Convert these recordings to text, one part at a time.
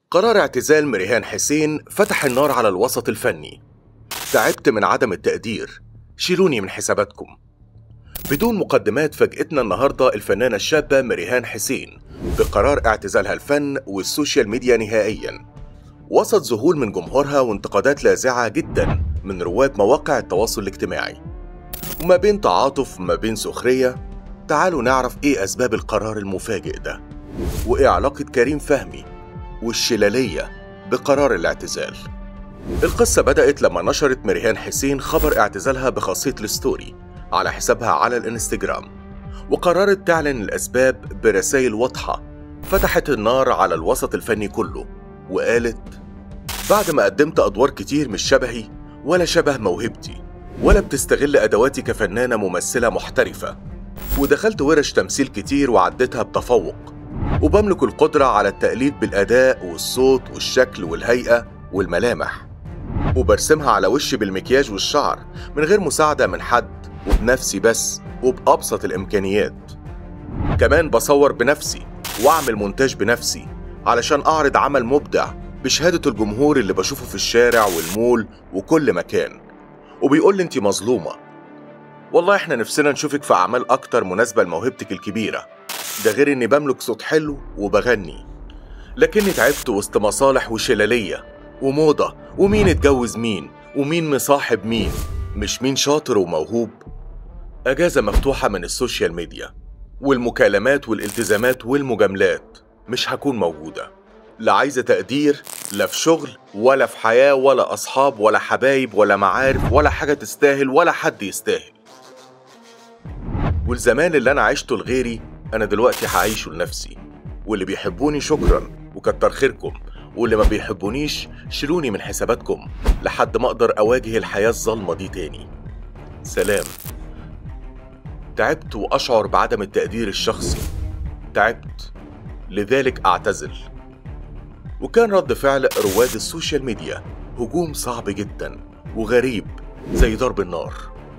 قرار اعتزال مريهان حسين فتح النار على الوسط الفني تعبت من عدم التقدير شيلوني من حساباتكم بدون مقدمات فاجأتنا النهاردة الفنانة الشابة مريهان حسين بقرار اعتزالها الفن والسوشيال ميديا نهائيا وسط ذهول من جمهورها وانتقادات لاذعة جدا من رواد مواقع التواصل الاجتماعي وما بين تعاطف وما بين سخرية تعالوا نعرف ايه اسباب القرار المفاجئ ده وايه علاقة كريم فهمي والشلالية بقرار الاعتزال القصة بدأت لما نشرت مريهان حسين خبر اعتزالها بخاصية الستوري على حسابها على الانستجرام وقررت تعلن الأسباب برسائل واضحة فتحت النار على الوسط الفني كله وقالت بعد ما قدمت أدوار كتير مش شبهي ولا شبه موهبتي ولا بتستغل أدواتي كفنانة ممثلة محترفة ودخلت ورش تمثيل كتير وعديتها بتفوق وبملك القدرة على التقليد بالأداء والصوت والشكل والهيئة والملامح وبرسمها على وشي بالمكياج والشعر من غير مساعدة من حد وبنفسي بس وبأبسط الإمكانيات كمان بصور بنفسي وأعمل مونتاج بنفسي علشان أعرض عمل مبدع بشهادة الجمهور اللي بشوفه في الشارع والمول وكل مكان وبيقول لي انت مظلومة والله احنا نفسنا نشوفك في أعمال أكتر مناسبة لموهبتك الكبيرة ده غير إني بملك صوت حلو وبغني لكني تعبت وسط مصالح وشلالية وموضة ومين اتجوز مين ومين مصاحب مين مش مين شاطر وموهوب أجازة مفتوحة من السوشيال ميديا والمكالمات والالتزامات والمجاملات مش هكون موجودة لا عايزة تقدير لا في شغل ولا في حياة ولا أصحاب ولا حبايب ولا معارف ولا حاجة تستاهل ولا حد يستاهل والزمان اللي أنا عشته لغيري أنا دلوقتي هعيشه لنفسي واللي بيحبوني شكرا وكتر خيركم واللي ما بيحبونيش شيلوني من حساباتكم لحد ما أقدر أواجه الحياة الظلمة دي تاني سلام تعبت وأشعر بعدم التقدير الشخصي تعبت لذلك أعتزل وكان رد فعل رواد السوشيال ميديا هجوم صعب جدا وغريب زي ضرب النار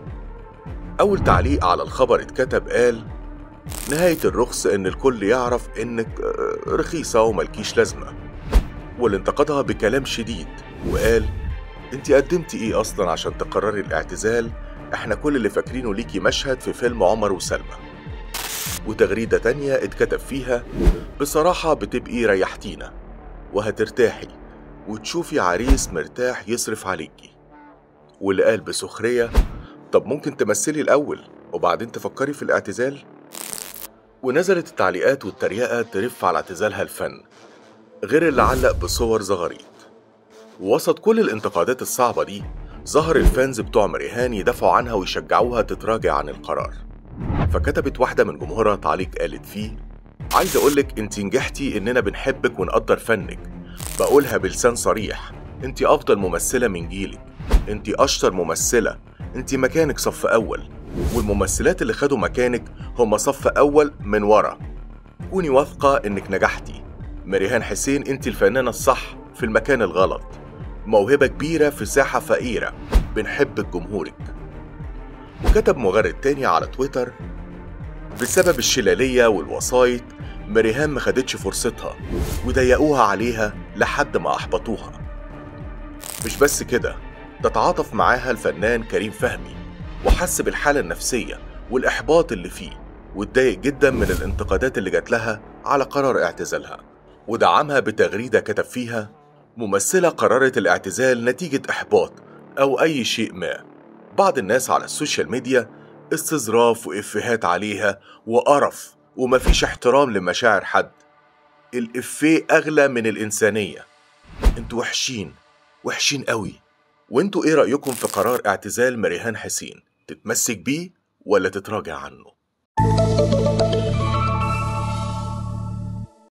أول تعليق على الخبر اتكتب قال نهاية الرخص إن الكل يعرف إنك آه، رخيصة وملكيش لازمة واللي انتقدها بكلام شديد وقال انت قدمتي ايه اصلا عشان تقرري الاعتزال احنا كل اللي فاكرينه ليكي مشهد في فيلم عمر وسلمى وتغريدة تانية اتكتب فيها بصراحة بتبقي ريحتينا وهترتاحي وتشوفي عريس مرتاح يصرف عليكي واللي قال بسخرية طب ممكن تمثلي الأول وبعدين تفكري في الاعتزال ونزلت التعليقات والتريقة ترف على اعتزالها الفن غير اللي علق بصور زغاريط وسط كل الانتقادات الصعبة دي ظهر الفانز بتوع مريهان يدافعوا عنها ويشجعوها تتراجع عن القرار فكتبت واحدة من جمهورها تعليق قالت فيه عايز أقولك انت نجحتي إننا بنحبك ونقدر فنك بقولها بلسان صريح انت أفضل ممثلة من جيلك انت أشطر ممثلة انت مكانك صف أول والممثلات اللي خدوا مكانك هم صف أول من ورا كوني واثقة إنك نجحتي مريهان حسين انت الفنانة الصح في المكان الغلط موهبة كبيرة في ساحة فقيرة بنحبك جمهورك وكتب مغرد تاني على تويتر بسبب الشلالية والوسايط مريهان ما خدتش فرصتها وضيقوها عليها لحد ما أحبطوها مش بس كده ده تعاطف معاها الفنان كريم فهمي وحس بالحالة النفسية والإحباط اللي فيه واتضايق جدا من الانتقادات اللي جات لها على قرار اعتزالها ودعمها بتغريدة كتب فيها ممثلة قررت الاعتزال نتيجة إحباط أو أي شيء ما بعض الناس على السوشيال ميديا استظراف وإفيهات عليها وقرف ومفيش احترام لمشاعر حد الإفيه أغلى من الإنسانية انتوا وحشين وحشين قوي وانتوا ايه رأيكم في قرار اعتزال مريهان حسين تتمسك بيه ولا تتراجع عنه